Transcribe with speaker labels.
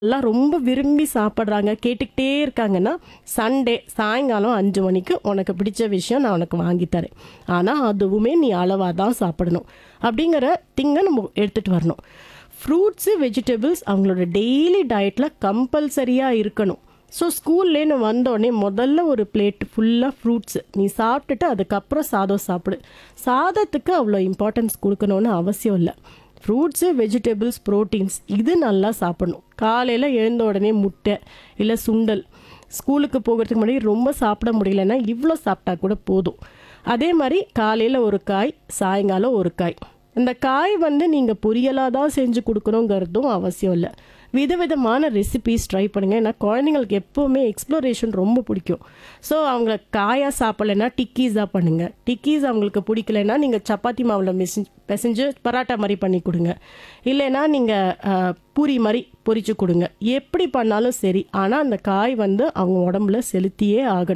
Speaker 1: எல்லாம் ரொம்ப விரும்பி சாப்பிட்றாங்க கேட்டுக்கிட்டே இருக்காங்கன்னா சண்டே சாயங்காலம் அஞ்சு மணிக்கு உனக்கு பிடிச்ச விஷயம் நான் உனக்கு வாங்கி தரேன் ஆனால் அதுவுமே நீ அளவாக தான் சாப்பிடணும் அப்படிங்கிற திங்கை நம்ம எடுத்துகிட்டு வரணும் ஃப்ரூட்ஸு வெஜிடபிள்ஸ் அவங்களோட டெய்லி டயட்டில் கம்பல்சரியாக இருக்கணும் ஸோ ஸ்கூல்லேன்னு வந்தோடனே முதல்ல ஒரு பிளேட் ஃபுல்லாக ஃப்ரூட்ஸு நீ சாப்பிட்டுட்டு அதுக்கப்புறம் சாதம் சாப்பிடு சாதத்துக்கு அவ்வளோ இம்பார்ட்டன்ஸ் கொடுக்கணும்னு அவசியம் இல்லை ஃப்ரூட்ஸு வெஜிடபிள்ஸ் ப்ரோட்டீன்ஸ் இது நல்லா சாப்பிடணும் காலையில் எழுந்த உடனே முட்டை இல்லை சுண்டல் ஸ்கூலுக்கு போகிறதுக்கு முன்னாடி ரொம்ப சாப்பிட முடியலன்னா இவ்வளோ சாப்பிட்டா கூட போதும் அதே மாதிரி காலையில் ஒரு காய் சாயங்காலம் ஒரு காய் இந்த காய் வந்து நீங்கள் பொரியலாக தான் செஞ்சு கொடுக்கணுங்கிறதும் அவசியம் இல்லை விதவிதமான ரெசிபீஸ் ட்ரை பண்ணுங்கள் ஏன்னா குழந்தைங்களுக்கு எப்போவுமே எக்ஸ்ப்ளோரேஷன் ரொம்ப பிடிக்கும் ஸோ அவங்க காயாக சாப்பிட்லன்னா டிக்கீஸாக பண்ணுங்கள் டிக்கீஸ் அவங்களுக்கு பிடிக்கலன்னா நீங்கள் சப்பாத்தி மாவில் மிஸ் பிசைஞ்சு பராட்டா மாதிரி பண்ணி கொடுங்க இல்லைன்னா நீங்கள் பூரி மாதிரி பொரிச்சு கொடுங்க எப்படி பண்ணாலும் சரி ஆனால் அந்த காய் வந்து அவங்க உடம்புல செலுத்தியே ஆகணும்